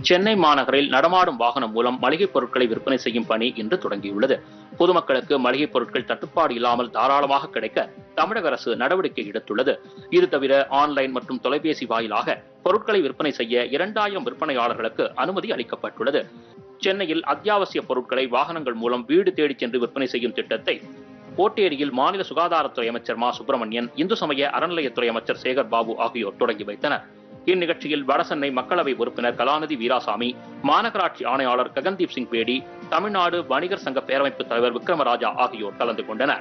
சென்னை மாநகரில் நடமாடும் வாகனம் மூலம் மளிகைப் பொருட்களை விற்பனை செய்யும் பணி இன்று தொடங்கியுள்ளது பொதுமக்களுக்கு மளிகைப் பொருட்கள் தட்டுப்பாடு இல்லாமல் தாராளமாக கிடைக்க தமிழக அரசு நடவடிக்கை எடுத்துள்ளது இது தவிர ஆன்லைன் மற்றும் தொலைபேசி வாயிலாக பொருட்களை விற்பனை செய்ய இரண்டாயிரம் விற்பனையாளர்களுக்கு அனுமதி அளிக்கப்பட்டுள்ளது சென்னையில் அத்தியாவசிய பொருட்களை வாகனங்கள் மூலம் வீடு தேடிச் சென்று விற்பனை செய்யும் திட்டத்தை ஓட்டேரியில் மாநில சுகாதாரத்துறை அமைச்சர் மா சுப்பிரமணியன் இந்து சமய அறநிலையத்துறை அமைச்சர் சேகர் பாபு ஆகியோர் தொடங்கி வைத்தனர் இந்நிகழ்ச்சியில் வடசென்னை மக்களவை உறுப்பினர் கலாநிதி வீராசாமி மாநகராட்சி ஆணையாளர் ககன்தீப் சிங் பேடி தமிழ்நாடு வணிகர் சங்க பேரமைப்பு தலைவர் விக்ரமராஜா ஆகியோர் கலந்து கொண்டனர்